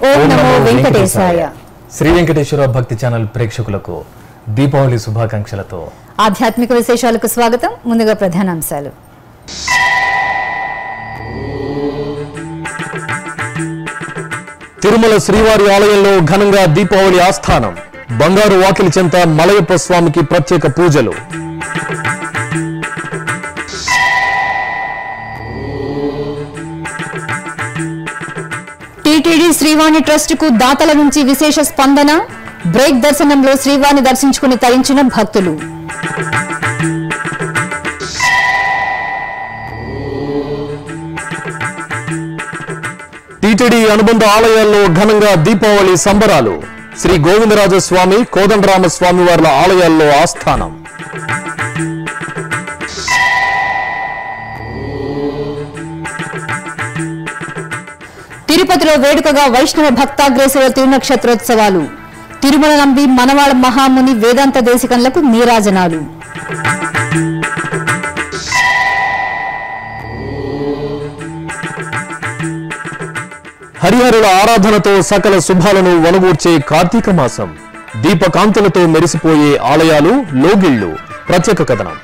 ఓం నమో వెంకటేశాయ శ్రీ వెంకటేశ్వర భక్తి ఛానల్ ప్రేక్షకులకు దీపావళి శుభాకాంక్షలతో ఆధ్యాత్మిక విశేషాలకు స్వాగతం ముందుగా ప్రధానాంశాలు తిరుమల శ్రీవారి ఆలయంలో ఘనంగా దీపావళి ఆస్థానం బంగారు వాకిలి చెంత మలయప్ప స్వామికి ప్రత్యేక పూజలు టీటీడీ శ్రీవాణి ట్రస్ట్ కు దాతల నుంచి విశేష స్పందన బ్రేక్ దర్శనంలో శ్రీవాణి దర్శించుకుని తరించిన భక్తులు టీటీడీ అనుబంధ ఆలయాల్లో ఘనంగా దీపావళి సంబరాలు శ్రీ గోవిందరాజ స్వామి కోదండరామ స్వామి వార్ల ఆలయాల్లో ఆస్థానం తిరుపతిలో వేడుకగా వైష్ణవ భక్తాగ్రేసుల తిరునక్షత్రోత్సవాలు తిరుమల నంబి మనవాళ మహాముని వేదాంత దేశికంలకు నీరాజనాలు హరిహరుల ఆరాధనతో సకల శుభాలను వనగూర్చే కార్తీక మాసం దీపకాంతులతో మెరిసిపోయే ఆలయాలు లోగిళ్లు ప్రత్యేక కథనం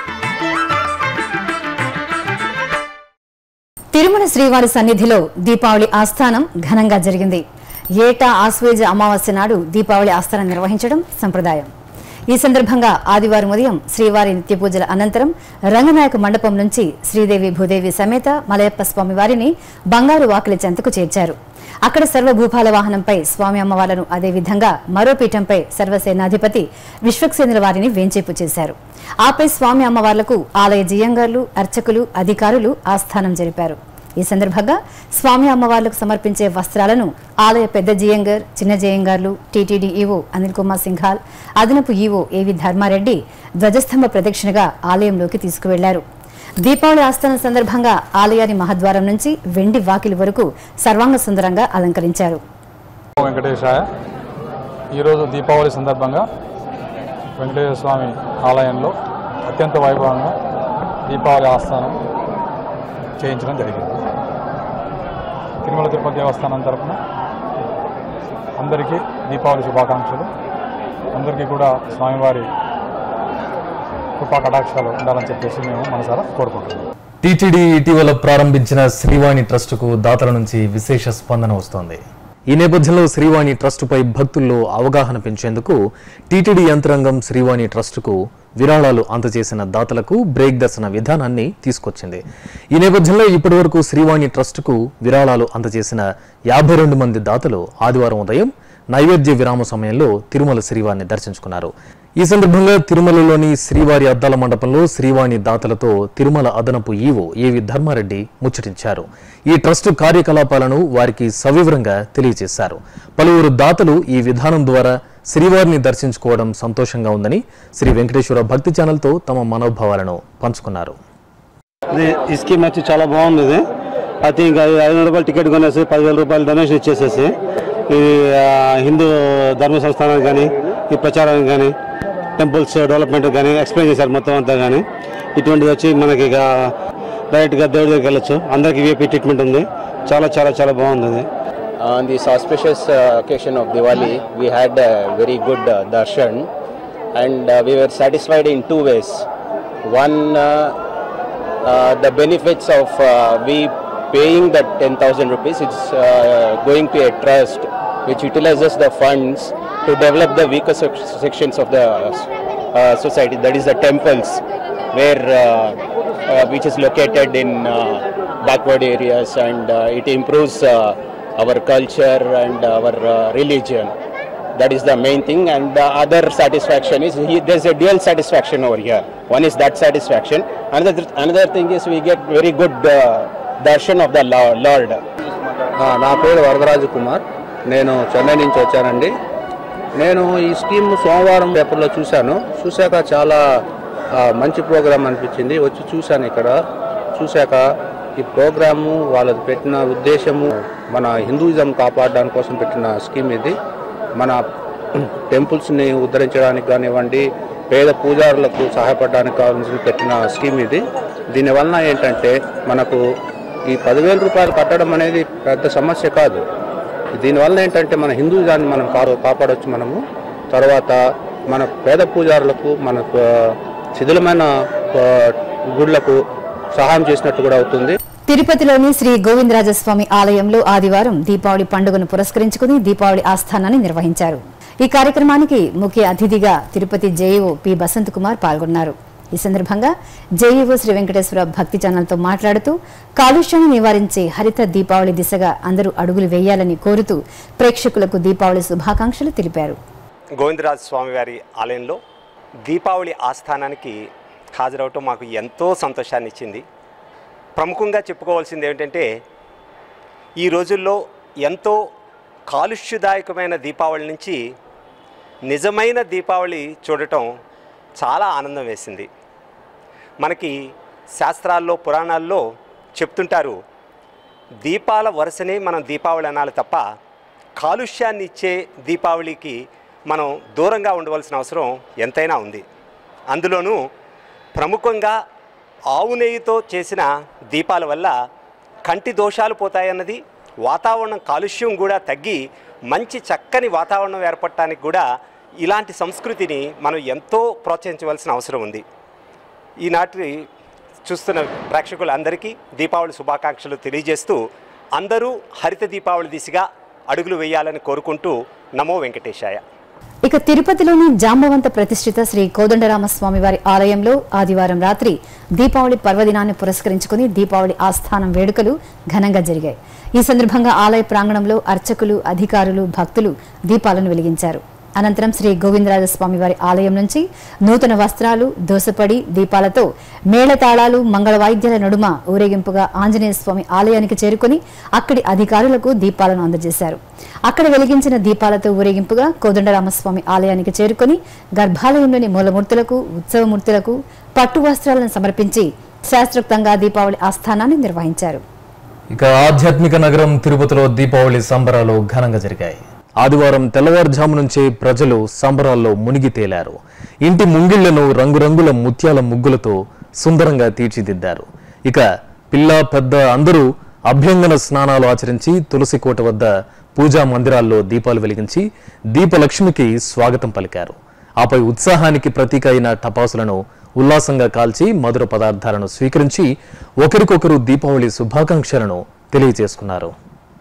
తిరుమల శ్రీవారి సన్నిధిలో దీపావళి ఆస్థానం ఘనంగా జరిగింది ఏటా ఆశ్వేజ అమావాస్య నాడు దీపావళి ఆస్థానం నిర్వహించడం సంప్రదాయం ఈ సందర్భంగా ఆదివారం ఉదయం శ్రీవారి నిత్య పూజల అనంతరం రంగనాయక మండపం నుంచి శ్రీదేవి భూదేవి సమేత మలయప్ప స్వామి వారిని బంగారు వాకిలి చెంతకు చేర్చారు అక్కడ సర్వభూపాల వాహనంపై స్వామి అమ్మవార్లను అదేవిధంగా మరో పీఠంపై సర్వసేనాధిపతి విశ్వక్సేనుల వారిని వేంచేపు చేశారు ఆపై స్వామి అమ్మవార్లకు ఆలయ జియంగార్లు అర్చకులు అధికారులు ఆస్థానం జరిపారు ఈ సందర్భంగా స్వామి అమ్మవార్లకు సమర్పించే వస్త్రాలను ఆలయ పెద్ద జియంగర్ చిన్న జియంగార్లు టీటీడీ ఈవో అనిల్ కుమార్ సింఘాల్ అదనపు ఈవో ఏవి ధర్మారెడ్డి ధ్వజస్తంభ ప్రదక్షిణగా ఆలయంలోకి తీసుకువెళ్లారు దీపావళి ఆస్థానం సందర్భంగా ఆలయాన్ని మహద్వారం నుంచి వెండి వాకిలి వరకు సర్వాంగ సుందరంగా అలంకరించారు వెంకటేశాయ ఈరోజు దీపావళి సందర్భంగా వెంకటేశ్వర స్వామి ఆలయంలో అత్యంత వైభవంగా దీపావళి ఆస్థానం చేయించడం జరిగింది తిరుమల తిరుపతి దేవస్థానం తరఫున అందరికీ దీపావళి శుభాకాంక్షలు అందరికీ కూడా స్వామివారి కృపా కటాక్షాలు ఉండాలని చెప్పేసి మేము మనసారా కోరుకుంటున్నాం టీటీడీ ఇటీవల ప్రారంభించిన శ్రీవాణి ట్రస్టుకు దాతల నుంచి విశేష స్పందన వస్తోంది ఈ నేపథ్యంలో శ్రీవాణి ట్రస్టుపై భక్తుల్లో అవగాహన పెంచేందుకు టీటీడీ యంత్రాంగం శ్రీవాణి ట్రస్టుకు విరాళాలు అందజేసిన దాతలకు బ్రేక్ దర్శన విధానాన్ని తీసుకొచ్చింది ఈ నేపథ్యంలో ఇప్పటివరకు శ్రీవాణి ట్రస్టుకు విరాళాలు అందజేసిన యాభై రెండు మంది దాతలు ఆదివారం ఉదయం నైవేద్య విరామ సమయంలో తిరుమల శ్రీవారిని దర్శించుకున్నారు ఈ సందర్భంగా తిరుమలలోని శ్రీవారి అద్దాల మండపంలో శ్రీవాణి దాతలతో తిరుమల అదనపు ఈవో ఏవి ధర్మారెడ్డి ముచ్చటించారు ఈ ట్రస్టు కార్యకలాపాలను వారికి సవివరంగా తెలియజేశారు పలువురు దాతలు ఈ విధానం ద్వారా శ్రీవారిని దర్శించుకోవడం సంతోషంగా ఉందని శ్రీ వెంకటేశ్వర భక్తి ఛానల్తో తమ మనోభావాలను పంచుకున్నారు ఇది ఈ స్కీమ్ వచ్చి చాలా బాగుంది ఇది ఐ థింక్ ఐదు వందల రూపాయలు టికెట్ కొనేసి పదివేల రూపాయలు డొనేషన్ ఇచ్చేసేసి ఇది ఆ, హిందూ ధర్మ సంస్థానానికి కానీ ఈ ప్రచారానికి కానీ టెంపుల్స్ డెవలప్మెంట్ కానీ ఎక్స్ప్లెయిన్ చేశారు మొత్తం అంతా కానీ ఇటువంటిది వచ్చి మనకి ఇక డైరెక్ట్గా దేవుడి దగ్గరికి వెళ్ళొచ్చు అందరికి విఐపీ ట్రీట్మెంట్ ఉంది చాలా చాలా చాలా బాగుంది ఇది On this auspicious uh, occasion of Diwali, we had a very good uh, darshan and uh, we were satisfied in two ways. One, uh, uh, the benefits of uh, we paying that 10,000 rupees, it's uh, going to a trust which utilizes the funds to develop the weaker sec- sections of the uh, society, that is the temples, where uh, uh, which is located in uh, backward areas and uh, it improves uh, our culture and our uh, religion. That is the main thing, and the other satisfaction is he, there's a dual satisfaction over here. One is that satisfaction. Another another thing is we get very good uh, darshan of the Lo- Lord. ఆ, నా పేరు వరదరాజు కుమార్ నేను చెన్నై నుంచి వచ్చానండి నేను ఈ scheme సోమవారం పేపర్లో చూశాను చూశాక చాలా ఆ, మంచి ప్రోగ్రాం అనిపించింది వచ్చి చూశాను ఇక్కడ చూశాక ఈ ప్రోగ్రాము వాళ్ళది పెట్టిన ఉద్దేశము మన హిందూయిజం కాపాడడానికి కోసం పెట్టిన స్కీమ్ ఇది మన టెంపుల్స్ని ఉద్ధరించడానికి కానివ్వండి పేద పూజారులకు సహాయపడడానికి కావాల్సిన పెట్టిన స్కీమ్ ఇది దీనివలన ఏంటంటే మనకు ఈ పదివేల రూపాయలు కట్టడం అనేది పెద్ద సమస్య కాదు దీనివల్ల ఏంటంటే మన హిందూజాన్ని మనం కారు కాపాడవచ్చు మనము తర్వాత మన పేద పూజారులకు మన ఆ, శిథిలమైన ఆ, గుడ్లకు సహాయం చేసినట్టు కూడా అవుతుంది తిరుపతిలోని శ్రీ గోవిందరాజస్వామి ఆలయంలో ఆదివారం దీపావళి పండుగను పురస్కరించుకుని దీపావళి ఆస్థానాన్ని నిర్వహించారు ఈ కార్యక్రమానికి ముఖ్య అతిథిగా తిరుపతి జేఈఓ పి బసంత్ కుమార్ పాల్గొన్నారు ఈ సందర్భంగా జేఈఓ శ్రీ వెంకటేశ్వర భక్తి ఛానల్తో మాట్లాడుతూ కాలుష్యాన్ని నివారించే హరిత దీపావళి దిశగా అందరూ అడుగులు వేయాలని కోరుతూ ప్రేక్షకులకు దీపావళి శుభాకాంక్షలు తెలిపారు గోవిందరాజ స్వామి వారి ఆలయంలో దీపావళి ఆస్థానానికి హాజరవటం మాకు ఎంతో సంతోషాన్ని ఇచ్చింది ప్రముఖంగా చెప్పుకోవాల్సింది ఏమిటంటే ఈ రోజుల్లో ఎంతో కాలుష్యదాయకమైన దీపావళి నుంచి నిజమైన దీపావళి చూడటం చాలా ఆనందం వేసింది మనకి శాస్త్రాల్లో పురాణాల్లో చెప్తుంటారు దీపాల వరుసనే మనం దీపావళి అనాలి తప్ప కాలుష్యాన్ని ఇచ్చే దీపావళికి మనం దూరంగా ఉండవలసిన అవసరం ఎంతైనా ఉంది అందులోనూ ప్రముఖంగా ఆవు నెయ్యితో చేసిన దీపాల వల్ల కంటి దోషాలు పోతాయన్నది వాతావరణం కాలుష్యం కూడా తగ్గి మంచి చక్కని వాతావరణం ఏర్పడటానికి కూడా ఇలాంటి సంస్కృతిని మనం ఎంతో ప్రోత్సహించవలసిన అవసరం ఉంది ఈనాటి చూస్తున్న ప్రేక్షకులందరికీ దీపావళి శుభాకాంక్షలు తెలియజేస్తూ అందరూ హరిత దీపావళి దిశగా అడుగులు వేయాలని కోరుకుంటూ నమో వెంకటేశాయ ఇక తిరుపతిలోని జాంబవంత ప్రతిష్ఠిత శ్రీ కోదండరామస్వామి వారి ఆలయంలో ఆదివారం రాత్రి దీపావళి పర్వదినాన్ని పురస్కరించుకుని దీపావళి ఆస్థానం వేడుకలు ఘనంగా జరిగాయి ఈ సందర్భంగా ఆలయ ప్రాంగణంలో అర్చకులు అధికారులు భక్తులు దీపాలను వెలిగించారు అనంతరం శ్రీ గోవిందరాజస్వామి వారి ఆలయం నుంచి నూతన వస్త్రాలు దోసపడి దీపాలతో మేళతాళాలు మంగళ వాయిద్యాల నడుమ ఊరేగింపుగా ఆంజనేయ స్వామి ఆలయానికి చేరుకుని అక్కడి అధికారులకు దీపాలను అందజేశారు అక్కడ వెలిగించిన దీపాలతో ఊరేగింపుగా కోదండరామస్వామి ఆలయానికి చేరుకుని గర్భాలయంలోని మూలమూర్తులకు ఉత్సవమూర్తులకు పట్టు వస్త్రాలను సమర్పించి శాస్త్రోక్తంగా దీపావళి ఆస్థానాన్ని నిర్వహించారు ఇక ఆధ్యాత్మిక నగరం తిరుపతిలో దీపావళి సంబరాలు ఘనంగా జరిగాయి ఆదివారం తెల్లవారుజాము నుంచే ప్రజలు సంబరాల్లో మునిగి తేలారు ఇంటి ముంగిళ్లను రంగురంగుల ముత్యాల ముగ్గులతో సుందరంగా తీర్చిదిద్దారు ఇక పిల్ల పెద్ద అందరూ అభ్యంగన స్నానాలు ఆచరించి తులసి కోట వద్ద పూజా మందిరాల్లో దీపాలు వెలిగించి దీపలక్ష్మికి స్వాగతం పలికారు ఆపై ఉత్సాహానికి ప్రతీక అయిన టపాసులను ఉల్లాసంగా కాల్చి మధుర పదార్థాలను స్వీకరించి ఒకరికొకరు దీపావళి శుభాకాంక్షలను తెలియజేసుకున్నారు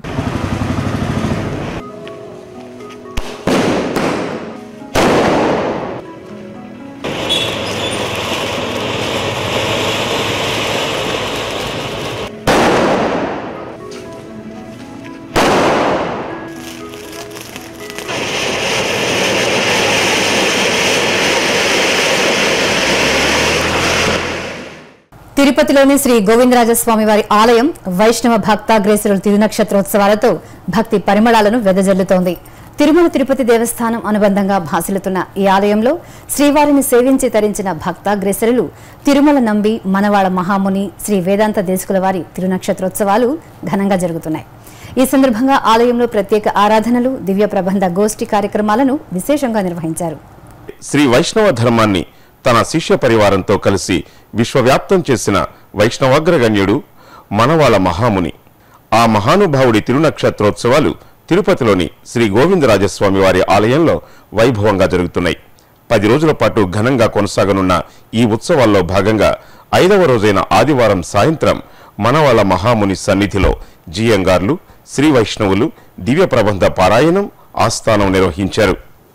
తిరుపతిలోని శ్రీ గోవిందరాజస్వామి వారి ఆలయం వైష్ణవ భక్తాగ్రేసురుల తిరునక్షత్రోత్సవాలతో భక్తి పరిమళాలను వెదజల్లుతోంది తిరుమల తిరుపతి దేవస్థానం అనుబంధంగా భాసిల్లుతున్న ఈ ఆలయంలో శ్రీవారిని సేవించి తరించిన భక్తాగ్రేసరులు తిరుమల నంబి మనవాళ మహాముని శ్రీ వేదాంత దేశకుల వారి తిరునక్షత్రోత్సవాలు ఘనంగా జరుగుతున్నాయి ఈ సందర్భంగా ఆలయంలో ప్రత్యేక ఆరాధనలు దివ్య ప్రబంధ గోష్ఠి కార్యక్రమాలను విశేషంగా నిర్వహించారు శ్రీ వైష్ణవ ధర్మాన్ని తన శిష్య పరివారంతో కలిసి విశ్వవ్యాప్తం చేసిన వైష్ణవాగ్రగణ్యుడు మనవాళ మహాముని ఆ మహానుభావుడి తిరునక్షత్రోత్సవాలు తిరుపతిలోని శ్రీ గోవిందరాజస్వామి వారి ఆలయంలో వైభవంగా జరుగుతున్నాయి పది రోజుల పాటు ఘనంగా కొనసాగనున్న ఈ ఉత్సవాల్లో భాగంగా ఐదవ రోజైన ఆదివారం సాయంత్రం మనవాళ మహాముని సన్నిధిలో జియంగార్లు శ్రీ వైష్ణవులు దివ్య ప్రబంధ పారాయణం ఆస్థానం నిర్వహించారు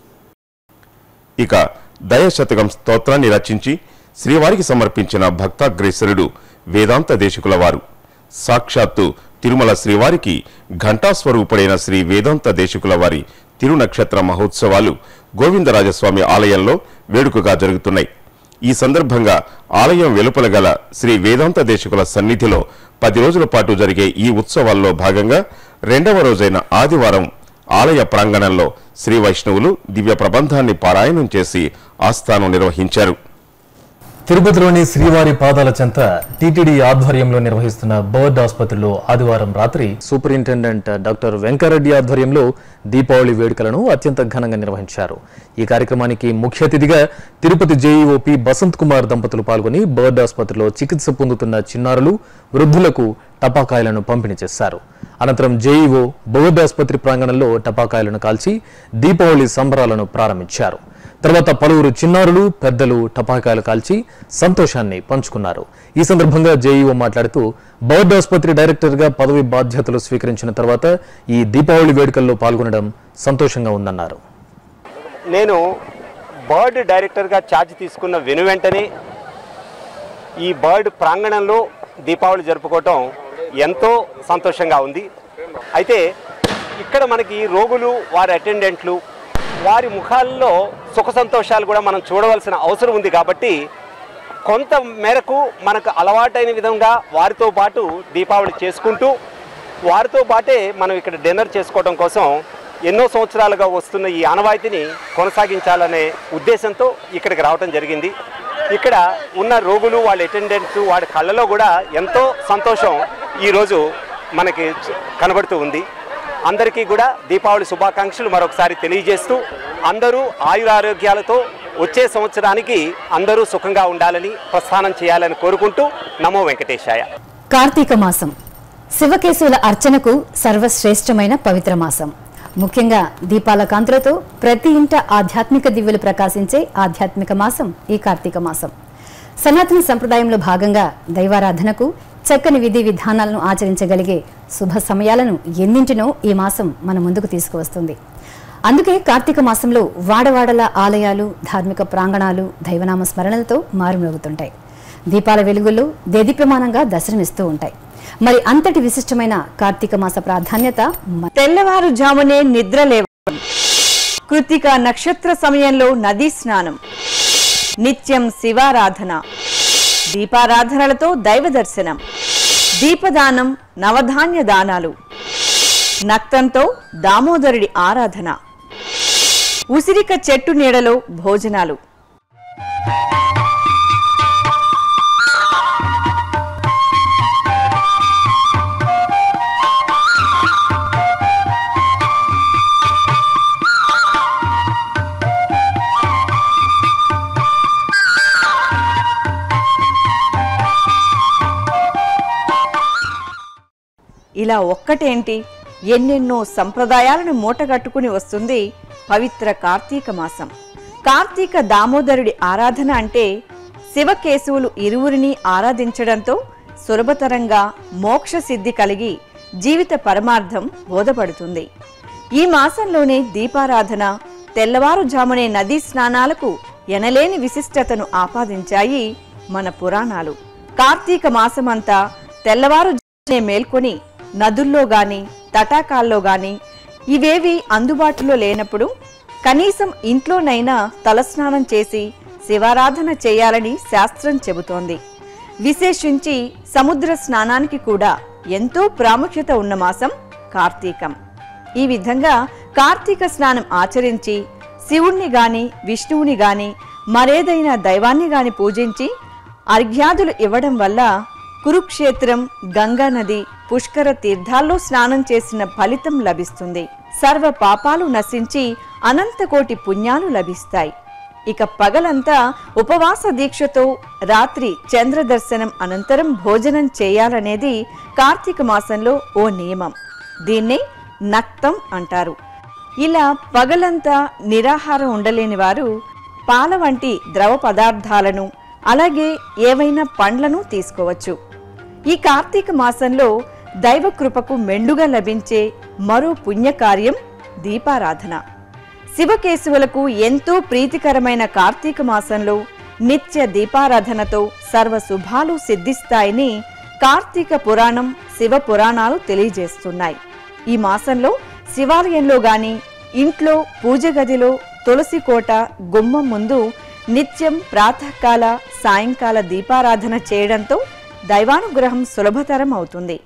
ఇక దయశతకం స్తోత్రాన్ని రచించి శ్రీవారికి సమర్పించిన భక్తాగ్రేసరుడు వేదాంత దేశికుల వారు సాక్షాత్తు తిరుమల శ్రీవారికి ఘంటాస్వరూపుడైన శ్రీ వేదాంత దేశికుల వారి తిరునక్షత్ర మహోత్సవాలు గోవిందరాజస్వామి ఆలయంలో వేడుకగా జరుగుతున్నాయి ఈ సందర్భంగా ఆలయం వెలుపల గల శ్రీ వేదాంత దేశికుల సన్నిధిలో పది రోజుల పాటు జరిగే ఈ ఉత్సవాల్లో భాగంగా రెండవ రోజైన ఆదివారం ఆలయ ప్రాంగణంలో శ్రీ వైష్ణవులు దివ్య ప్రబంధాన్ని పారాయణం చేసి ఆస్థానం నిర్వహించారు తిరుపతిలోని శ్రీవారి పాదాల చెంత టీటీడీ ఆధ్వర్యంలో నిర్వహిస్తున్న బర్డ్ ఆసుపత్రిలో ఆదివారం రాత్రి సూపరింటెండెంట్ డాక్టర్ వెంకారెడ్డి ఆధ్వర్యంలో దీపావళి వేడుకలను అత్యంత ఘనంగా నిర్వహించారు ఈ కార్యక్రమానికి ముఖ్య అతిథిగా తిరుపతి జేఈఓపి బసంత్ కుమార్ దంపతులు పాల్గొని బర్డ్ ఆసుపత్రిలో చికిత్స పొందుతున్న చిన్నారులు వృద్ధులకు టపాకాయలను పంపిణీ చేశారు అనంతరం జేఈఓ బౌద్ధ ఆసుపత్రి ప్రాంగణంలో టపాకాయలను కాల్చి దీపావళి సంబరాలను ప్రారంభించారు తర్వాత పలువురు చిన్నారులు పెద్దలు టపాకాయలు కాల్చి సంతోషాన్ని పంచుకున్నారు ఈ సందర్భంగా జేఈఓ మాట్లాడుతూ బౌద్ధ ఆసుపత్రి డైరెక్టర్గా పదవి బాధ్యతలు స్వీకరించిన తర్వాత ఈ దీపావళి వేడుకల్లో పాల్గొనడం సంతోషంగా ఉందన్నారు నేను బర్డ్ డైరెక్టర్గా ఛార్జ్ తీసుకున్న వెను వెంటనే ఈ బర్డ్ ప్రాంగణంలో దీపావళి జరుపుకోవటం ఎంతో సంతోషంగా ఉంది అయితే ఇక్కడ మనకి రోగులు వారి అటెండెంట్లు వారి ముఖాల్లో సుఖ సంతోషాలు కూడా మనం చూడవలసిన అవసరం ఉంది కాబట్టి కొంత మేరకు మనకు అలవాటైన విధంగా వారితో పాటు దీపావళి చేసుకుంటూ వారితో పాటే మనం ఇక్కడ డిన్నర్ చేసుకోవడం కోసం ఎన్నో సంవత్సరాలుగా వస్తున్న ఈ ఆనవాయితీని కొనసాగించాలనే ఉద్దేశంతో ఇక్కడికి రావడం జరిగింది ఇక్కడ ఉన్న రోగులు వాళ్ళ అటెండెంట్స్ వాడి కళ్ళలో కూడా ఎంతో సంతోషం ఈరోజు మనకి చ- కనబడుతూ ఉంది అందరికీ కూడా దీపావళి శుభాకాంక్షలు మరొకసారి తెలియజేస్తూ అందరూ ఆయురారోగ్యాలతో వచ్చే సంవత్సరానికి అందరూ సుఖంగా ఉండాలని ప్రస్థానం చేయాలని కోరుకుంటూ నమో వెంకటేశాయ కార్తీక మాసం శివకేశవుల అర్చనకు సర్వశ్రేష్టమైన పవిత్ర మాసం ముఖ్యంగా దీపాల కాంతులతో ప్రతి ఇంట ఆధ్యాత్మిక దివ్యలు ప్రకాశించే ఆధ్యాత్మిక మాసం ఈ కార్తీక మాసం సనాతన సంప్రదాయంలో భాగంగా దైవారాధనకు చక్కని విధి విధానాలను ఆచరించగలిగే శుభ సమయాలను ఎన్నింటినో ఈ మాసం మన ముందుకు తీసుకువస్తుంది అందుకే కార్తీక మాసంలో వాడవాడల ఆలయాలు ధార్మిక ప్రాంగణాలు దైవనామ స్మరణలతో మారుమోగుతుంటాయి దీపాల వెలుగుల్లో దేదీప్యమానంగా దర్శనమిస్తూ ఉంటాయి మరి అంతటి విశిష్టమైన కార్తీక మాస ప్రాధాన్యత మ- తెల్లవారుజామునే నిద్ర లేవడం కృతిక నక్షత్ర సమయంలో నదీ స్నానం నిత్యం శివారాధన దీపారాధనలతో దైవ దర్శనం దీపదానం నవధాన్య దానాలు నక్తంతో దామోదరుడి ఆరాధన ఉసిరిక చెట్టు నీడలో భోజనాలు ఇలా ఒక్కటేంటి ఎన్నెన్నో సంప్రదాయాలను మూటగట్టుకుని వస్తుంది పవిత్ర కార్తీక మాసం కార్తీక దామోదరుడి ఆరాధన అంటే శివకేశవులు ఇరువురిని ఆరాధించడంతో సులభతరంగా మోక్ష సిద్ధి కలిగి జీవిత పరమార్థం బోధపడుతుంది ఈ మాసంలోనే దీపారాధన తెల్లవారుజామునే నదీ స్నానాలకు ఎనలేని విశిష్టతను ఆపాదించాయి మన పురాణాలు కార్తీక మాసమంతా తెల్లవారుజామునే మేల్కొని నదుల్లో గాని తటాకాల్లో గాని ఇవేవి అందుబాటులో లేనప్పుడు కనీసం ఇంట్లోనైనా తలస్నానం చేసి శివారాధన చేయాలని శాస్త్రం చెబుతోంది విశేషించి సముద్ర స్నానానికి కూడా ఎంతో ప్రాముఖ్యత ఉన్న మాసం కార్తీకం ఈ విధంగా కార్తీక స్నానం ఆచరించి శివుణ్ణి గాని విష్ణువుని గాని మరేదైనా దైవాన్ని గాని పూజించి అర్ఘ్యాదులు ఇవ్వడం వల్ల కురుక్షేత్రం గంగా నది పుష్కర తీర్థాల్లో స్నానం చేసిన ఫలితం లభిస్తుంది సర్వ పాపాలు నశించి అనంతకోటి పుణ్యాలు లభిస్తాయి ఇక పగలంతా ఉపవాస దీక్షతో రాత్రి చంద్ర దర్శనం అనంతరం భోజనం చేయాలనేది కార్తీక మాసంలో ఓ నియమం దీన్నే నక్తం అంటారు ఇలా పగలంతా నిరాహారం ఉండలేని వారు పాల వంటి ద్రవ పదార్థాలను అలాగే ఏవైనా పండ్లను తీసుకోవచ్చు ఈ కార్తీక మాసంలో దైవ కృపకు మెండుగా లభించే మరో పుణ్యకార్యం దీపారాధన శివకేశవులకు ఎంతో ప్రీతికరమైన కార్తీక మాసంలో నిత్య దీపారాధనతో సర్వ శుభాలు సిద్ధిస్తాయని కార్తీక పురాణం శివ పురాణాలు తెలియజేస్తున్నాయి ఈ మాసంలో శివాలయంలో గాని ఇంట్లో పూజ గదిలో తులసి కోట గుమ్మం ముందు నిత్యం ప్రాతకాల సాయంకాల దీపారాధన చేయడంతో దైవానుగ్రహం సులభతరం అవుతుంది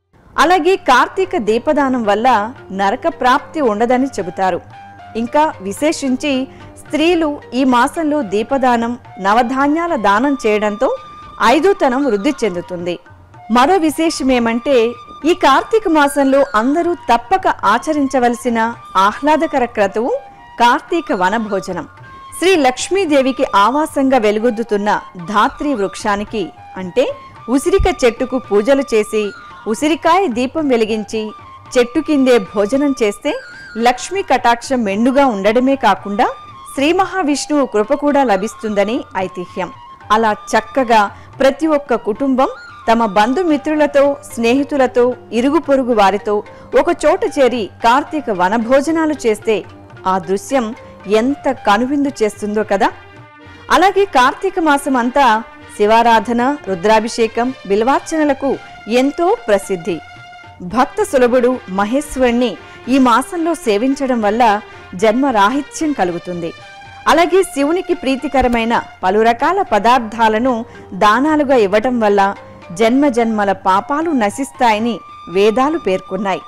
అలాగే కార్తీక దీపదానం వల్ల నరక ప్రాప్తి ఉండదని చెబుతారు ఇంకా విశేషించి స్త్రీలు ఈ మాసంలో దీపదానం నవధాన్యాల దానం చేయడంతో ఐదోతనం వృద్ధి చెందుతుంది మరో విశేషమేమంటే ఈ కార్తీక మాసంలో అందరూ తప్పక ఆచరించవలసిన ఆహ్లాదకర క్రతువు కార్తీక వనభోజనం శ్రీ లక్ష్మీదేవికి ఆవాసంగా వెలుగొద్దుతున్న ధాత్రి వృక్షానికి అంటే ఉసిరిక చెట్టుకు పూజలు చేసి ఉసిరికాయ దీపం వెలిగించి చెట్టు కిందే భోజనం చేస్తే లక్ష్మీ కటాక్షం మెండుగా ఉండడమే కాకుండా శ్రీ మహావిష్ణువు కృప కూడా లభిస్తుందని ఐతిహ్యం అలా చక్కగా ప్రతి ఒక్క కుటుంబం తమ బంధుమిత్రులతో స్నేహితులతో ఇరుగు పొరుగు వారితో ఒక చోట చేరి కార్తీక వనభోజనాలు చేస్తే ఆ దృశ్యం ఎంత కనువిందు చేస్తుందో కదా అలాగే కార్తీక మాసం అంతా శివారాధన రుద్రాభిషేకం బిల్వార్చనలకు ఎంతో ప్రసిద్ధి భక్త సులభుడు మహేశ్వరుణ్ణి ఈ మాసంలో సేవించడం వల్ల జన్మ రాహిత్యం కలుగుతుంది అలాగే శివునికి ప్రీతికరమైన పలు రకాల పదార్థాలను దానాలుగా ఇవ్వటం వల్ల జన్మ జన్మల పాపాలు నశిస్తాయని వేదాలు పేర్కొన్నాయి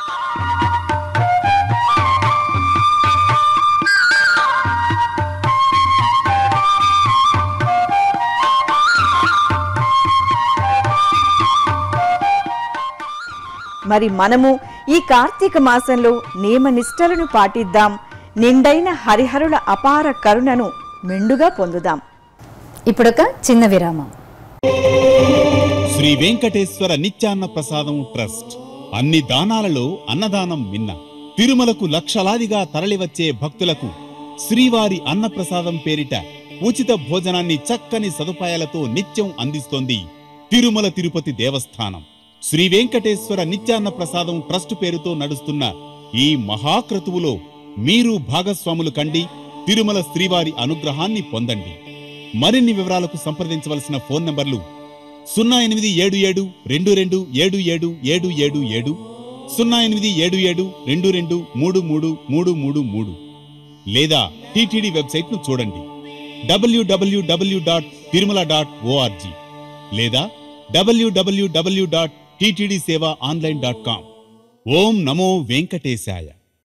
మరి మనము ఈ కార్తీక మాసంలో నియమనిష్టలను పాటిద్దాం నిండైన హరిహరుల అపార కరుణను మెండుగా పొందుదాం ఇప్పుడొక చిన్న విరామం శ్రీ వెంకటేశ్వర నిత్యాన్న ప్రసాదం ట్రస్ట్ అన్ని దానాలలో అన్నదానం మిన్న తిరుమలకు లక్షలాదిగా తరలివచ్చే భక్తులకు శ్రీవారి అన్నప్రసాదం పేరిట ఉచిత భోజనాన్ని చక్కని సదుపాయాలతో నిత్యం అందిస్తోంది తిరుమల తిరుపతి దేవస్థానం శ్రీ వెంకటేశ్వర నిత్యాన్న ప్రసాదం ట్రస్ట్ పేరుతో నడుస్తున్న ఈ మహాక్రతువులో మీరు భాగస్వాములు కండి తిరుమల శ్రీవారి అనుగ్రహాన్ని పొందండి మరిన్ని వివరాలకు సంప్రదించవలసిన ఫోన్ నంబర్లు సున్నా ఎనిమిది ఏడు ఏడు రెండు రెండు ఏడు ఏడు ఏడు ఏడు ఏడు సున్నా ఎనిమిది ఏడు ఏడు రెండు రెండు మూడు మూడు మూడు మూడు మూడు లేదా టీటీడీ వెబ్సైట్ ను చూడండి W W W dot Tirumala dot O R G లేదా W W W dot TTD seva online dot com ఓం నమో వెంకటేశాయ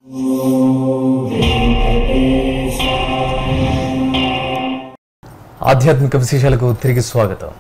ఆధ్యాత్మిక విశేషాలకు తిరిగి స్వాగతం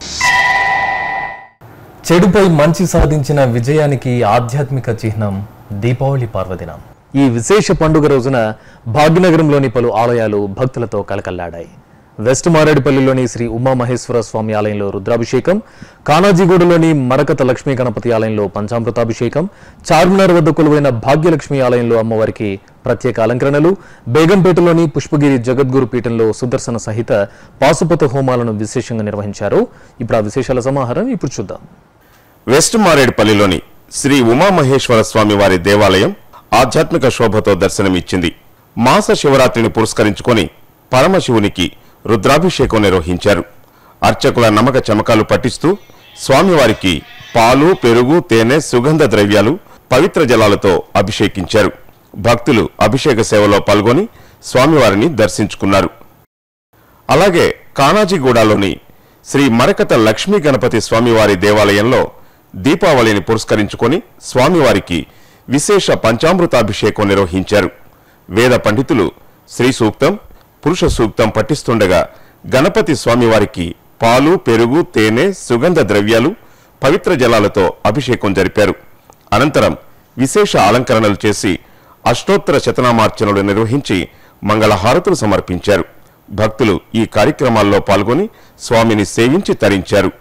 చెడుపై మంచి సాధించిన విజయానికి ఆధ్యాత్మిక చిహ్నం దీపావళి పర్వదినం ఈ విశేష పండుగ రోజున భాగ్యనగరంలోని పలు ఆలయాలు భక్తులతో కలకల్లాడాయి వెస్ట్ మారేడుపల్లిలోని శ్రీ ఉమామహేశ్వర స్వామి ఆలయంలో రుద్రాభిషేకం కానాజీగూడలోని మరకత లక్ష్మీ గణపతి ఆలయంలో పంచామృతాభిషేకం చార్మినార్ వద్ద కొలువైన భాగ్యలక్ష్మి ఆలయంలో అమ్మవారికి ప్రత్యేక అలంకరణలు బేగంపేటలోని పుష్పగిరి జగద్గురు పీఠంలో సుదర్శన సహిత పాశుపత హోమాలను విశేషంగా నిర్వహించారు ఇప్పుడు ఆ విశేషాల సమాహారం ఇప్పుడు చూద్దాం వెస్ట్ మారేడుపల్లిలోని శ్రీ ఉమామహేశ్వర స్వామి వారి దేవాలయం ఆధ్యాత్మిక శోభతో దర్శనమిచ్చింది మాస శివరాత్రిని పురస్కరించుకొని పరమశివునికి రుద్రాభిషేకం నిర్వహించారు అర్చకుల నమ్మక చమకాలు పట్టిస్తూ స్వామివారికి పాలు పెరుగు తేనె సుగంధ ద్రవ్యాలు పవిత్ర జలాలతో అభిషేకించారు భక్తులు అభిషేక సేవలో పాల్గొని స్వామివారిని దర్శించుకున్నారు అలాగే కానాజీగూడలోని శ్రీ మరకత లక్ష్మీ గణపతి స్వామివారి దేవాలయంలో దీపావళిని పురస్కరించుకొని స్వామివారికి విశేష పంచామృతాభిషేకం నిర్వహించారు వేద పండితులు శ్రీ సూక్తం పురుష సూక్తం పఠిస్తుండగా గణపతి స్వామివారికి పాలు పెరుగు తేనె సుగంధ ద్రవ్యాలు పవిత్ర జలాలతో అభిషేకం జరిపారు అనంతరం విశేష అలంకరణలు చేసి అష్టోత్తర శతనామార్చనలు నిర్వహించి మంగళహారతులు సమర్పించారు భక్తులు ఈ కార్యక్రమాల్లో పాల్గొని స్వామిని సేవించి తరించారు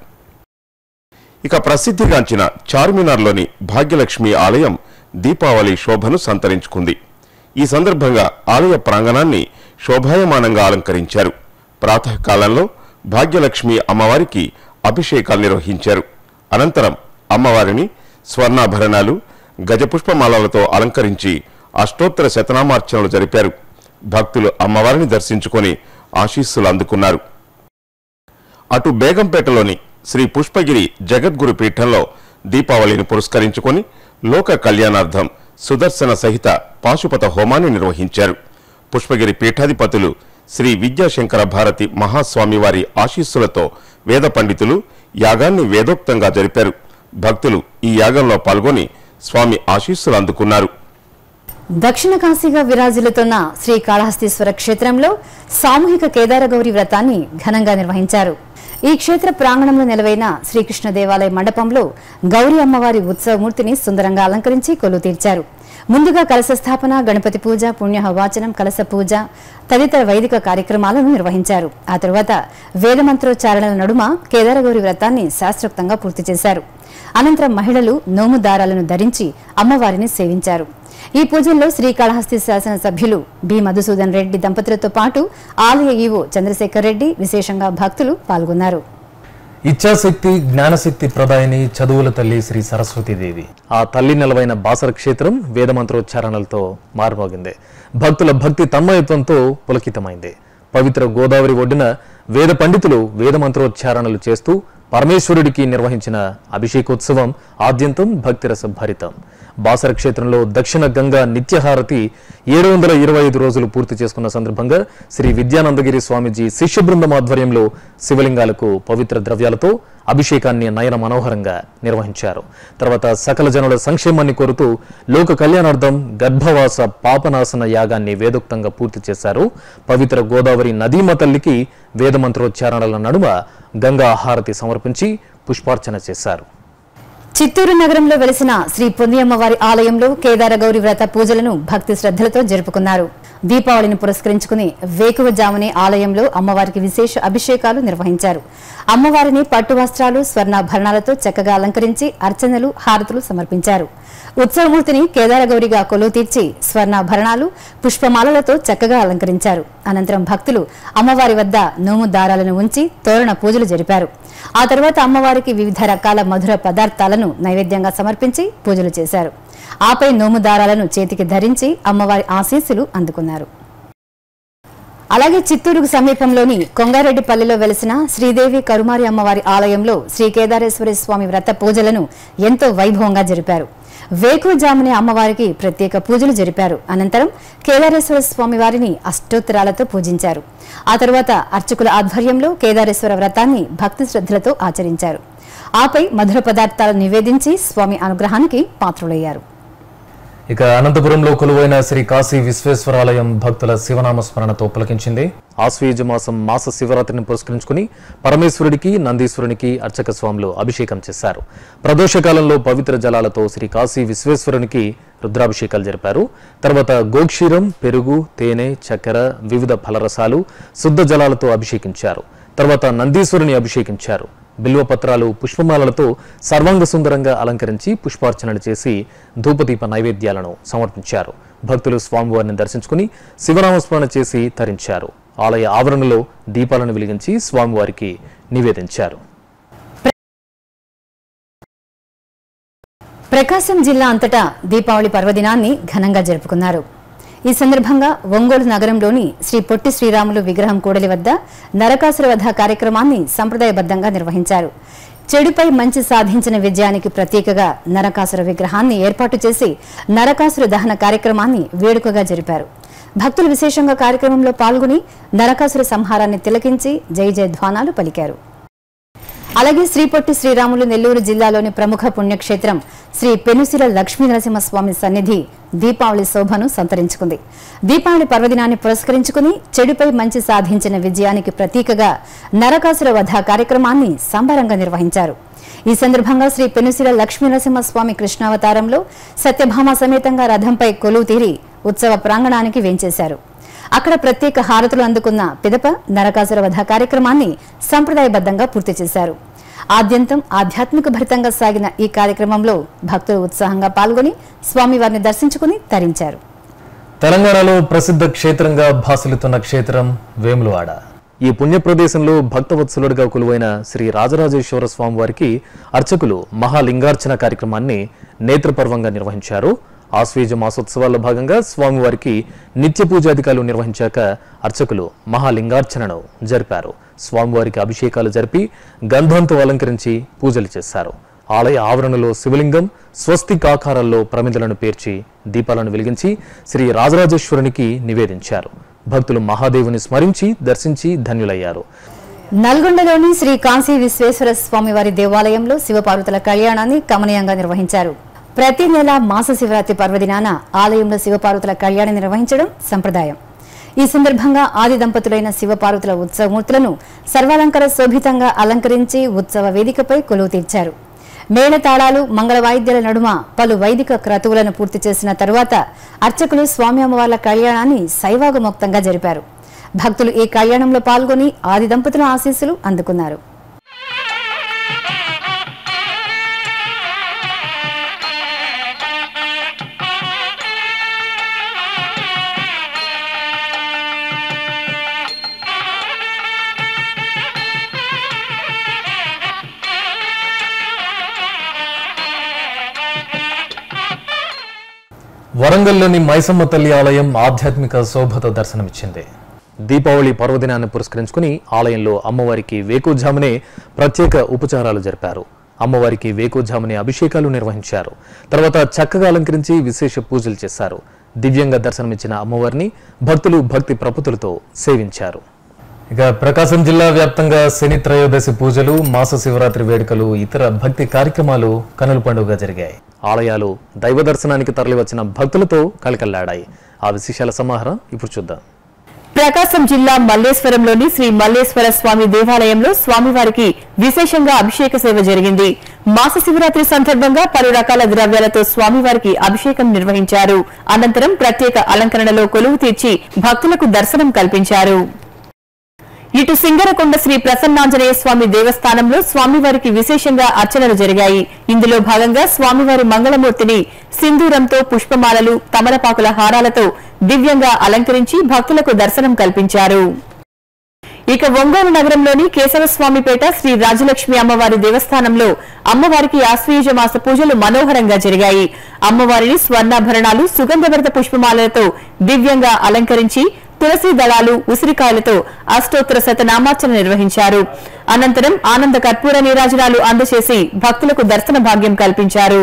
ఇక ప్రసిద్ధిగాంచిన చార్మినార్లోని భాగ్యలక్ష్మి ఆలయం దీపావళి శోభను సంతరించుకుంది ఈ సందర్భంగా ఆలయ ప్రాంగణాన్ని శోభాయమానంగా అలంకరించారు ప్రాతకాలంలో భాగ్యలక్ష్మి అమ్మవారికి అభిషేకాలు నిర్వహించారు అనంతరం అమ్మవారిని స్వర్ణాభరణాలు గజపుష్పమాలలతో అలంకరించి అష్టోత్తర శతనామార్చనలు జరిపారు భక్తులు అమ్మవారిని దర్శించుకొని ఆశీస్సులు అందుకున్నారు అటు బేగంపేటలోని శ్రీ పుష్పగిరి జగద్గురు పీఠంలో దీపావళిని పురస్కరించుకొని లోక కళ్యాణార్థం సుదర్శన సహిత పాశుపత హోమాన్ని నిర్వహించారు పుష్పగిరి పీఠాధిపతులు శ్రీ విద్యాశంకర భారతి మహాస్వామివారి ఆశీస్సులతో వేద పండితులు యాగాన్ని వేదోక్తంగా జరిపారు భక్తులు ఈ యాగంలో పాల్గొని స్వామి ఆశీస్సులు అందుకున్నారు దక్షిణ కాశీగా విరాజిల్లుతున్న శ్రీ కాళహస్తీశ్వర క్షేత్రంలో సామూహిక కేదారగౌరి వ్రతాన్ని ఘనంగా నిర్వహించారు ఈ క్షేత్ర ప్రాంగణంలో నిలవైన శ్రీకృష్ణ దేవాలయ మండపంలో గౌరీ అమ్మవారి ఉత్సవమూర్తిని సుందరంగా అలంకరించి కొలువు తీర్చారు ముందుగా కలశ స్థాపన గణపతి పూజ పుణ్యహవాచనం కలశ పూజ తదితర వైదిక కార్యక్రమాలను నిర్వహించారు ఆ తరువాత వేదమంత్రోచ్చారణల నడుమ కేదారగౌరి వ్రతాన్ని శాస్త్రోక్తంగా పూర్తి చేశారు అనంతరం మహిళలు నోము దారాలను ధరించి అమ్మవారిని సేవించారు ఈ పూజల్లో శ్రీకాళహస్తి శాసన సభ్యులు బి మధుసూదన్ రెడ్డి దంపతులతో పాటు ఆలయ ఈవో చంద్రశేఖర్ రెడ్డి విశేషంగా భక్తులు పాల్గొన్నారు ఇచ్ఛాశక్తి జ్ఞానశక్తి ప్రదాయిని చదువుల తల్లి శ్రీ సరస్వతీదేవి ఆ తల్లి నెలవైన బాసర క్షేత్రం వేదమంత్రోచ్చారణలతో మారుమోగింది భక్తుల భక్తి తన్మయత్వంతో పులకితమైంది పవిత్ర గోదావరి ఒడ్డున వేద పండితులు వేదమంత్రోచ్చారణలు చేస్తూ పరమేశ్వరుడికి నిర్వహించిన అభిషేకోత్సవం ఆద్యంతం భక్తిరస భరితం బాసర క్షేత్రంలో దక్షిణ గంగా నిత్యహారతి ఏడు వందల ఇరవై ఐదు రోజులు పూర్తి చేసుకున్న సందర్భంగా శ్రీ విద్యానందగిరి స్వామీజీ శిష్య బృందం ఆధ్వర్యంలో శివలింగాలకు పవిత్ర ద్రవ్యాలతో అభిషేకాన్ని నయన మనోహరంగా నిర్వహించారు తర్వాత సకల జనుల సంక్షేమాన్ని కోరుతూ లోక కళ్యాణార్థం గర్భవాస పాపనాశన యాగాన్ని వేదోక్తంగా పూర్తి చేశారు పవిత్ర గోదావరి నదీమ తల్లికి వేదమంత్రోచ్చారణల నడుమ గంగా హారతి సమర్పించి పుష్పార్చన చేశారు చిత్తూరు నగరంలో వెలిసిన శ్రీ పొందియమ్మవారి ఆలయంలో కేదార గౌరి వ్రత పూజలను భక్తి శ్రద్ధలతో జరుపుకున్నారు దీపావళిని పురస్కరించుకుని వేకువజామునే ఆలయంలో అమ్మవారికి విశేష అభిషేకాలు నిర్వహించారు అమ్మవారిని పట్టు వస్త్రాలు స్వర్ణాభరణాలతో చక్కగా అలంకరించి అర్చనలు హారతులు సమర్పించారు ఉత్సవమూర్తిని కేదార గౌరిగా కొలువు తీర్చి స్వర్ణాభరణాలు పుష్పమాలలతో చక్కగా అలంకరించారు అనంతరం భక్తులు అమ్మవారి వద్ద నోము దారాలను ఉంచి తోరణ పూజలు జరిపారు ఆ తర్వాత అమ్మవారికి వివిధ రకాల మధుర పదార్థాలను నైవేద్యంగా సమర్పించి పూజలు చేశారు ఆపై నోము దారాలను చేతికి ధరించి అమ్మవారి ఆశీస్సులు అందుకున్నారు అలాగే చిత్తూరుకు సమీపంలోని కొంగారెడ్డిపల్లిలో వెలిసిన శ్రీదేవి కరుమారి అమ్మవారి ఆలయంలో శ్రీ కేదారేశ్వరి స్వామి వ్రత పూజలను ఎంతో వైభవంగా జరిపారు వేకువజామునే అమ్మవారికి ప్రత్యేక పూజలు జరిపారు అనంతరం కేదారేశ్వర స్వామి వారిని అష్టోత్తరాలతో పూజించారు ఆ తరువాత అర్చకుల ఆధ్వర్యంలో కేదారేశ్వర వ్రతాన్ని భక్తి శ్రద్ధలతో ఆచరించారు ఆపై మధుర పదార్థాలు నివేదించి స్వామి అనుగ్రహానికి పాత్రులయ్యారు ఇక అనంతపురంలో కొలువైన శ్రీ కాశీ విశ్వేశ్వరాలయం భక్తుల శివనామ స్మరణతో పులకించింది ఆశ్వీజ మాసం మాస శివరాత్రిని పురస్కరించుకుని పరమేశ్వరుడికి నందీశ్వరునికి అర్చక స్వాములు అభిషేకం చేశారు ప్రదోషకాలంలో పవిత్ర జలాలతో శ్రీ కాశీ విశ్వేశ్వరునికి రుద్రాభిషేకాలు జరిపారు తర్వాత గోక్షీరం పెరుగు తేనె చక్కెర వివిధ ఫలరసాలు శుద్ధ జలాలతో అభిషేకించారు తర్వాత నందీశ్వరుని అభిషేకించారు బిల్వపత్రాలు పుష్పమాలలతో సర్వాంగ సుందరంగా అలంకరించి పుష్పార్చనలు చేసి ధూపదీప నైవేద్యాలను సమర్పించారు భక్తులు స్వామివారిని దర్శించుకుని శివనామస్మరణ చేసి తరించారు ఆలయ ఆవరణలో దీపాలను వెలిగించి స్వామివారికి నివేదించారు ప్రకాశం జిల్లా అంతటా దీపావళి పర్వదినాన్ని ఘనంగా జరుపుకున్నారు ఈ సందర్భంగా ఒంగోలు నగరంలోని శ్రీ పొట్టి శ్రీరాములు విగ్రహం కూడలి వద్ద నరకాసుర వధ కార్యక్రమాన్ని సంప్రదాయబద్ధంగా నిర్వహించారు చెడుపై మంచి సాధించిన విజయానికి ప్రతీకగా నరకాసుర విగ్రహాన్ని ఏర్పాటు చేసి నరకాసుర దహన కార్యక్రమాన్ని వేడుకగా జరిపారు భక్తులు విశేషంగా కార్యక్రమంలో పాల్గొని నరకాసుర సంహారాన్ని తిలకించి జై జయ ధ్వానాలు పలికారు అలాగే శ్రీపొట్టి శ్రీరాములు నెల్లూరు జిల్లాలోని ప్రముఖ పుణ్యక్షేత్రం శ్రీ పెనుసిల లక్ష్మీ నరసింహస్వామి సన్నిధి దీపావళి శోభను సంతరించుకుంది దీపావళి పర్వదినాన్ని పురస్కరించుకుని చెడుపై మంచి సాధించిన విజయానికి ప్రతీకగా నరకాసుర వధ కార్యక్రమాన్ని సంబరంగా నిర్వహించారు ఈ సందర్భంగా శ్రీ పెనుసిల లక్ష్మీ నరసింహస్వామి కృష్ణావతారంలో సత్యభామ సమేతంగా రథంపై కొలువు తీరి ఉత్సవ ప్రాంగణానికి వేంచేశారు అక్కడ ప్రత్యేక హారతులు అందుకున్న పిదప నరకాసుర వధ కార్యక్రమాన్ని సంప్రదాయబద్ధంగా పూర్తి చేశారు ఆద్యంతం ఆధ్యాత్మిక భరితంగా సాగిన ఈ కార్యక్రమంలో భక్తులు ఉత్సాహంగా పాల్గొని స్వామివారిని దర్శించుకుని తరించారు తెలంగాణలో ప్రసిద్ధ క్షేత్రంగా భాసిల్లుతున్న క్షేత్రం వేములవాడ ఈ పుణ్య ప్రదేశంలో భక్తవత్సలుడిగా కొలువైన శ్రీ రాజరాజేశ్వర స్వామి వారికి అర్చకులు మహాలింగార్చన కార్యక్రమాన్ని నేత్రపర్వంగా నిర్వహించారు ఆశ్వీజ మాసోత్సవాల్లో భాగంగా స్వామివారికి నిత్య పూజాధికారులు నిర్వహించాక అర్చకులు మహాలింగార్చనను జరిపారు స్వామివారికి అభిషేకాలు జరిపి గంధంతో అలంకరించి పూజలు చేశారు ఆలయ ఆవరణలో శివలింగం స్వస్తిక్ ఆకారాల్లో ప్రమిదలను పేర్చి దీపాలను వెలిగించి శ్రీ రాజరాజేశ్వరునికి నివేదించారు భక్తులు మహాదేవుని స్మరించి దర్శించి ధన్యులయ్యారు నల్గొండలోని శ్రీ కాశీ విశ్వేశ్వర స్వామి వారి దేవాలయంలో శివపార్వతుల కళ్యాణాన్ని కమనీయంగా నిర్వహించారు ప్రతి నెల మాస శివరాత్రి పర్వదినాన ఆలయంలో శివపార్వతుల కళ్యాణం నిర్వహించడం సంప్రదాయం ఈ సందర్భంగా ఆది దంపతులైన శివపార్వతుల ఉత్సవమూర్తులను సర్వాలంకార శోభితంగా అలంకరించి ఉత్సవ వేదికపై కొలువు తీర్చారు మేళతాళాలు మంగళ వాయిద్యాల నడుమ పలు వైదిక క్రతువులను పూర్తి చేసిన తరువాత అర్చకులు స్వామి అమ్మవార్ల కళ్యాణాన్ని శైవాగమోక్తంగా జరిపారు భక్తులు ఈ కళ్యాణంలో పాల్గొని ఆది దంపతుల ఆశీస్సులు అందుకున్నారు వరంగల్లోని మైసమ్మ తల్లి ఆలయం ఆధ్యాత్మిక శోభతో దర్శనమిచ్చింది దీపావళి పర్వదినాన్ని పురస్కరించుకుని ఆలయంలో అమ్మవారికి వేకుజామునే ప్రత్యేక ఉపచారాలు జరిపారు అమ్మవారికి వేకుజామునే అభిషేకాలు నిర్వహించారు తర్వాత చక్కగా అలంకరించి విశేష పూజలు చేశారు దివ్యంగా దర్శనమిచ్చిన అమ్మవారిని భక్తులు భక్తి ప్రపుతులతో సేవించారు ఇక ప్రకాశం జిల్లా వ్యాప్తంగా శని త్రయోదశి పూజలు మాస శివరాత్రి వేడుకలు ఇతర భక్తి కార్యక్రమాలు కనుల పండుగగా జరిగాయి ఆలయాలు దైవ దర్శనానికి తరలివచ్చిన భక్తులతో కలకల్లాడాయి ఆ విశేషాల సమాహారం ఇప్పుడు చూద్దాం ప్రకాశం జిల్లా మల్లేశ్వరంలోని శ్రీ మల్లేశ్వర స్వామి దేవాలయంలో స్వామివారికి విశేషంగా అభిషేక సేవ జరిగింది మాస శివరాత్రి సందర్భంగా పలు రకాల ద్రవ్యాలతో స్వామివారికి అభిషేకం నిర్వహించారు అనంతరం ప్రత్యేక అలంకరణలో కొలువు తీర్చి భక్తులకు దర్శనం కల్పించారు ఇటు సింగరకొండ శ్రీ ప్రసన్నాంజనేయ స్వామి దేవస్థానంలో స్వామివారికి విశేషంగా అర్చనలు జరిగాయి ఇందులో భాగంగా స్వామివారి మంగళమూర్తిని సింధూరంతో పుష్పమాలలు తమలపాకుల హారాలతో దివ్యంగా అలంకరించి భక్తులకు దర్శనం కల్పించారు ఇక ఒంగోలు నగరంలోని కేశవస్వామిపేట శ్రీ రాజలక్ష్మి అమ్మవారి దేవస్థానంలో అమ్మవారికి ఆశ్వయుజ మాస పూజలు మనోహరంగా జరిగాయి అమ్మవారిని స్వర్ణాభరణాలు సుగంధభరిత పుష్పమాలలతో దివ్యంగా అలంకరించి తులసి దళాలు ఉసిరికాయలతో అష్టోత్తర శతనామార్చన నిర్వహించారు అనంతరం ఆనంద కర్పూర నీరాజనాలు అందజేసి భక్తులకు దర్శన భాగ్యం కల్పించారు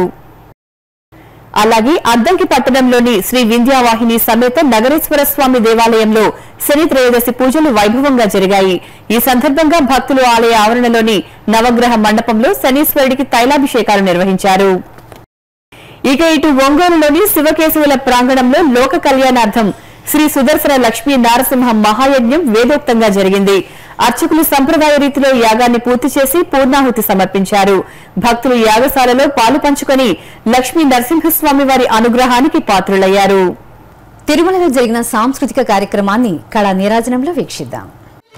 అలాగే అద్దంకి పట్టణంలోని శ్రీ వింధ్యావాహిని సమేత నగరేశ్వర స్వామి దేవాలయంలో శని త్రయోదశి పూజలు వైభవంగా జరిగాయి ఈ సందర్భంగా భక్తులు ఆలయ ఆవరణలోని నవగ్రహ మండపంలో శనీశ్వరుడికి తైలాభిషేకాలు నిర్వహించారు ఇక ఇటు ఒంగోలులోని శివకేశవుల ప్రాంగణంలో లోక కళ్యాణార్థం శ్రీ సుదర్శన లక్ష్మీ నారసింహ మహాయజ్ఞం వేదోక్తంగా జరిగింది అర్చకులు సంప్రదాయ రీతిలో యాగాన్ని పూర్తి చేసి పూర్ణాహుతి సమర్పించారు భక్తులు యాగశాలలో పాలు పంచుకొని లక్ష్మీ నరసింహస్వామి వారి అనుగ్రహానికి పాత్రులయ్యారు తిరుమలలో జరిగిన సాంస్కృతిక కార్యక్రమాన్ని కళా నీరాజనంలో వీక్షిద్దాం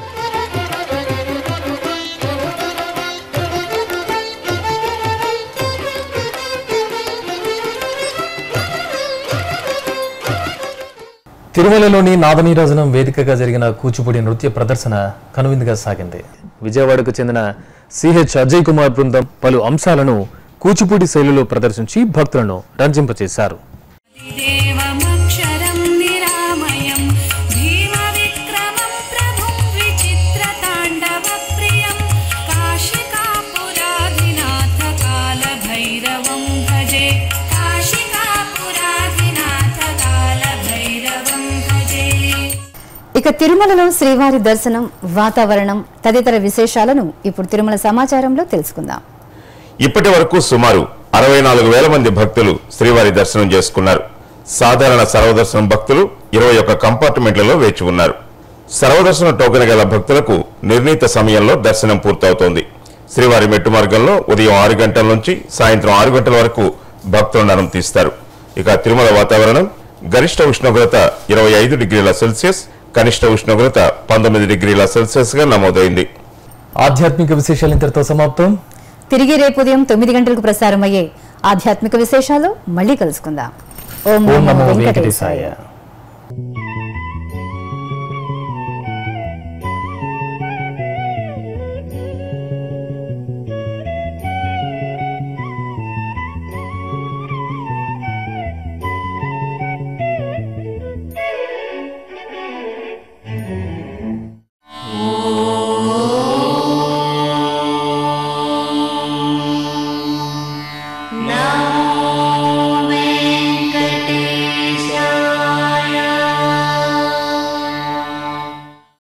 తిరుమలలోని నాదనీరాజనం వేదికగా జరిగిన కూచిపూడి నృత్య ప్రదర్శన కనువిందుగా సాగింది విజయవాడకు చెందిన సిహెచ్ అజయ్ కుమార్ బృందం పలు అంశాలను కూచిపూడి శైలిలో ప్రదర్శించి భక్తులను రంజింపచేశారు దేవమక్షరం నిరామయం భీమవిక్రమం ప్రభుం విచిత్రతాండవప్రియం కాశికాపురాధినాథ కాలభైరవం భజే కాశికాపురాధినాథ కాలభైరవం భజే ఇక తిరుమలలో శ్రీవారి దర్శనం వాతావరణం తదితర విశేషాలను ఇప్పుడు తిరుమల సమాచారంలో తెలుసుకుందాం ఇప్పటి వరకు సుమారు అరవై నాలుగు వేల మంది భక్తులు శ్రీవారి దర్శనం చేసుకున్నారు సాధారణ సర్వదర్శనం భక్తులు ఇరవై ఒక్క కంపార్ట్మెంట్లలో వేచి ఉన్నారు సర్వదర్శన టోకెన్ గల భక్తులకు నిర్ణీత సమయంలో దర్శనం పూర్తవుతోంది శ్రీవారి మెట్టు మార్గంలో ఉదయం ఆరు గంటల నుంచి సాయంత్రం ఆరు గంటల వరకు భక్తులను అనుమతిస్తారు ఇక తిరుమల వాతావరణం గరిష్ట ఉష్ణోగ్రత ఇరవై ఐదు డిగ్రీల సెల్సియస్ కనిష్ట ఉష్ణోగ్రత పంతొమ్మిది డిగ్రీల సెల్సియస్ గా నమోదైంది ఆధ్యాత్మిక విశేషాలు ఇంతటితో సమాప్తం తిరిగి రేపు ఉదయం తొమ్మిది గంటలకు ప్రసారమయ్యే ఆధ్యాత్మిక విశేషాలు మళ్ళీ కలుసుకుందాం ఓం ఓం నమో నమో వెంకటేశాయ వెంకటేశాయ